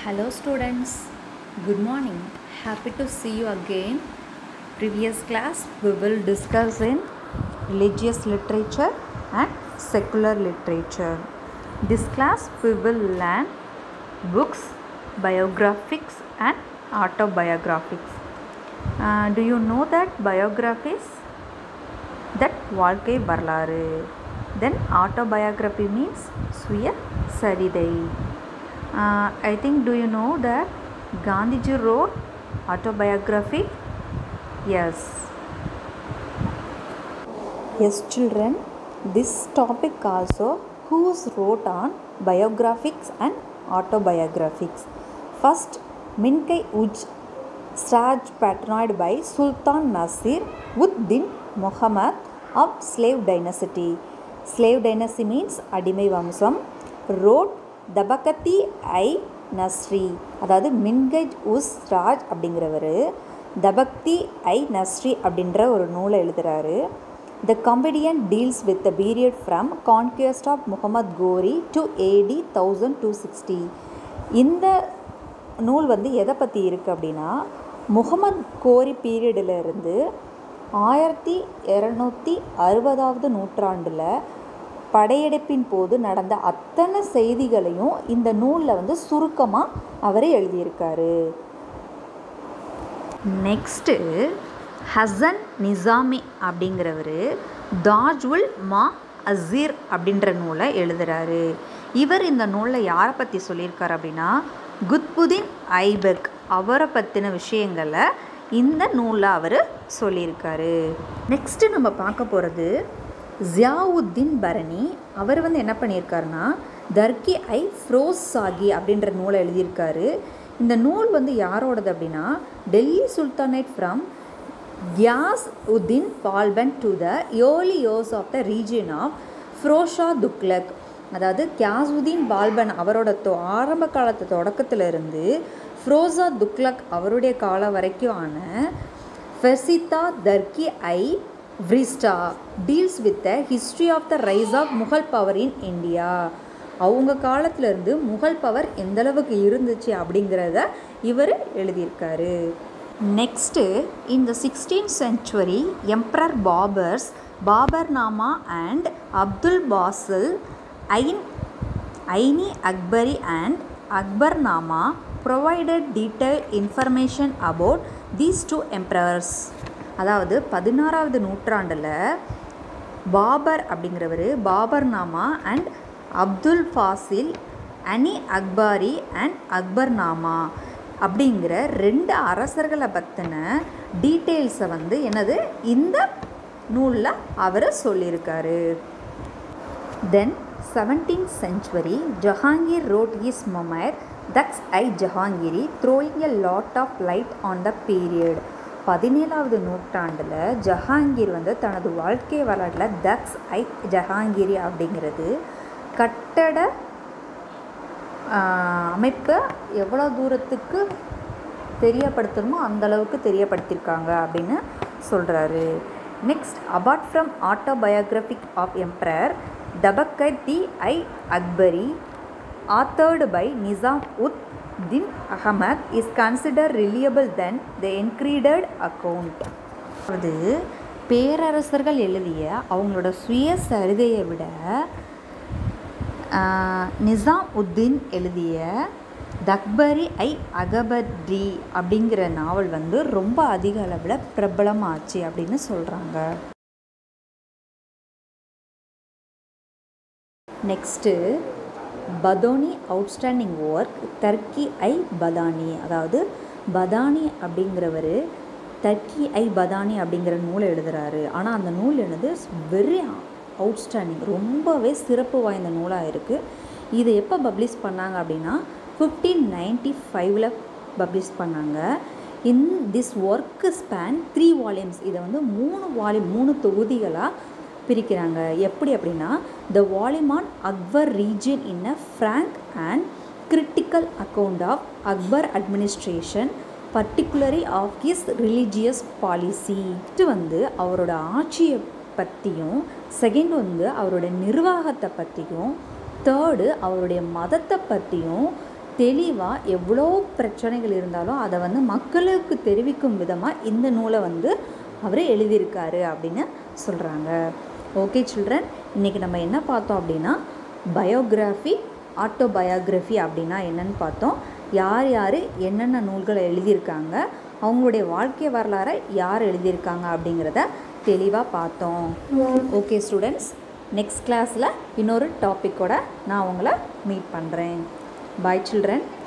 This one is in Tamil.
Hello students, good morning. Happy to see you again. Previous class we will discuss in religious literature and secular literature. This class we will learn books, biographies and autobiographies. Uh, do you know that biographies? That வாழ்க்கை வரலாறு தென் ஆட்டோபயோகிராஃபி மீன்ஸ் சுய சரிதை I think do you know that Gandhiji wrote autobiography yes yes children this topic also who's wrote on biographics and autobiographics first Minhaj us Siraj பேட்டர்னாய்டு by Sultan Nasir ud din Muhammad of slave dynasty slave dynasty means அடிமை வம்சம் ரோட் தபகத்தி ஐ நஸ்ரி அதாவது மின்கஜ் உஸ் ராஜ் அப்படிங்கிறவர் தபக்தி ஐ நஸ்ரி அப்படின்ற ஒரு நூலை எழுதுகிறாரு the compendium deals with the period from conquest of Muhammad Ghori to AD thousand two sixty இந்த நூல் வந்து எதை பற்றி இருக்குது அப்படின்னா முகமது கோரி பீரியடில் இருந்து ஆயிரத்தி இரநூத்தி அறுபதாவது நூற்றாண்டில் படையெடுப்பின் போது நடந்த அத்தனை செய்திகளையும் இந்த நூலில் வந்து சுருக்கமாக அவர் எழுதியிருக்காரு நெக்ஸ்ட்டு ஹசன் நிசாமி அப்படிங்கிறவர் தாஜ்வுல் மா அசீர் அப்படின்ற நூலை எழுதுகிறாரு இவர் இந்த நூலில் யாரை பற்றி சொல்லியிருக்கார் அப்படின்னா குத்புதீன் ஐபக் அவரை பற்றின விஷயங்களை இந்த நூலில் அவர் சொல்லியிருக்காரு நெக்ஸ்ட்டு நம்ம பார்க்க போகிறது ஜியாவுத்தீன் பரணி அவர் வந்து என்ன பண்ணியிருக்காருன்னா தர்கி ஐ ஃப்ரோஸ் சாகி அப்படின்ற நூலை எழுதியிருக்காரு இந்த நூல் வந்து யாரோடது அப்படின்னா Delhi sultanate from Ghiyas uddin Balban to the early years of the region of Firoz Shah Tughlaq அதாவது கியாசுதீன் பால்பன் அவரோட தொ ஆரம்ப காலத்து தொடக்கத்திலிருந்து ஃப்ரோசா துக்லக் அவருடைய காலம் வரைக்கும் ஆன ஃபெசிதா Tarikh i Firishta deals with the history of the rise of Mughal power in India அவங்க காலத்திலேருந்து முகல் பவர் எந்தளவுக்கு இருந்துச்சு அப்படிங்கிறத இவர் எழுதியிருக்காரு நெக்ஸ்ட்டு இந்த sixteen century emperor Babur's Babur Nama and Abdul Fazil Ain Aini Akbari and Akbar Nama provided detail information about these two emperors அதாவது பதினாறாவது நூற்றாண்டில் பாபர் அப்படிங்கிறவர் பாபர் நாமா அண்ட் அப்துல் ஃபாசில் அனி அக்பாரி அண்ட் அக்பர் நாமா அப்படிங்கிற ரெண்டு அரசர்களை பற்றின டீட்டெயில்ஸை வந்து என்னது இந்த நூலில் அவர் சொல்லியிருக்காரு then seventeenth century Jahangir wrote his memoir தக்ஸ் i Jahangiri throwing a lot of light on the period பதினேழாவது நூற்றாண்டில் ஜஹாங்கீர் வந்து தனது வாழ்க்கை வரலாற்றில் தக்ஸ் ஐ ஜஹாங்கீரி அப்படிங்கிறது கட்டட அமைப்பை எவ்வளோ தூரத்துக்கு தெரியப்படுத்தணுமோ அந்தளவுக்கு தெரியப்படுத்தியிருக்காங்க அப்படின்னு சொல்கிறாரு next apart from autobiographic of emperor Tabaqat தி i Akbari authored by Nizam ud din Ahmad is consider reliable then the accredited account அது பேரரசர்கள் எழுதிய அவங்களோட சுய சரிதையை விட நிசாம் உத்தீன் எழுதிய தக்பரி ஐ அகபத்ரி அப்படிங்கிற நாவல் வந்து ரொம்ப அதிக அளவில் பிரபலமாச்சு அப்படின்னு சொல்கிறாங்க next Badauni outstanding work Tarikh i Badauni அதாவது பதானி அப்படிங்கிறவர் தர்க்கி ஐ பதானி அப்படிங்கிற நூலை எழுதுகிறாரு ஆனால் அந்த நூல் என்னது வெரி அவுட்ஸ்டாண்டிங் ரொம்பவே சிறப்பு வாய்ந்த நூலாக இருக்குது இது எப்போ பப்ளிஷ் பண்ணாங்க அப்படின்னா ஃபிஃப்டீன் நைன்டி ஃபைவ்ல பப்ளிஷ் பண்ணாங்க in this work span three volumes இதை வந்து மூணு வால்யூம் மூணு தொகுதிகளாக பிரிக்கிறாங்க எப்படி அப்படின்னா the volume on Akbar reign in a frank and critical account of Akbar administration particularly of his religious policy இது வந்து அவரோட ஆட்சியை பற்றியும் செகண்ட் வந்து அவரோட நிர்வாகத்தை பற்றியும் தேர்டு அவருடைய மதத்தை பற்றியும் தெளிவாக எவ்வளோ பிரச்சனைகள் இருந்தாலும் அதை வந்து மக்களுக்கு தெரிவிக்கும் விதமாக இந்த நூலை வந்து அவர் எழுதியிருக்காரு அப்படின்னு சொல்கிறாங்க ஓகே சில்ட்ரன் இன்றைக்கி நம்ம என்ன பார்த்தோம் அப்படின்னா பயோகிராஃபி ஆட்டோபயோகிராஃபி அப்படின்னா என்னன்னு பார்த்தோம் யார் யார் என்னென்ன நூல்களை எழுதியிருக்காங்க அவங்களுடைய வாழ்க்கை வரலாறை யார் எழுதியிருக்காங்க அப்படிங்கிறத தெளிவாக பார்த்தோம் ஓகே ஸ்டூடெண்ட்ஸ் நெக்ஸ்ட் கிளாஸில் இன்னொரு டாப்பிக்கோட நான் உங்களை மீட் பண்ணுறேன் பாய் சில்ட்ரன்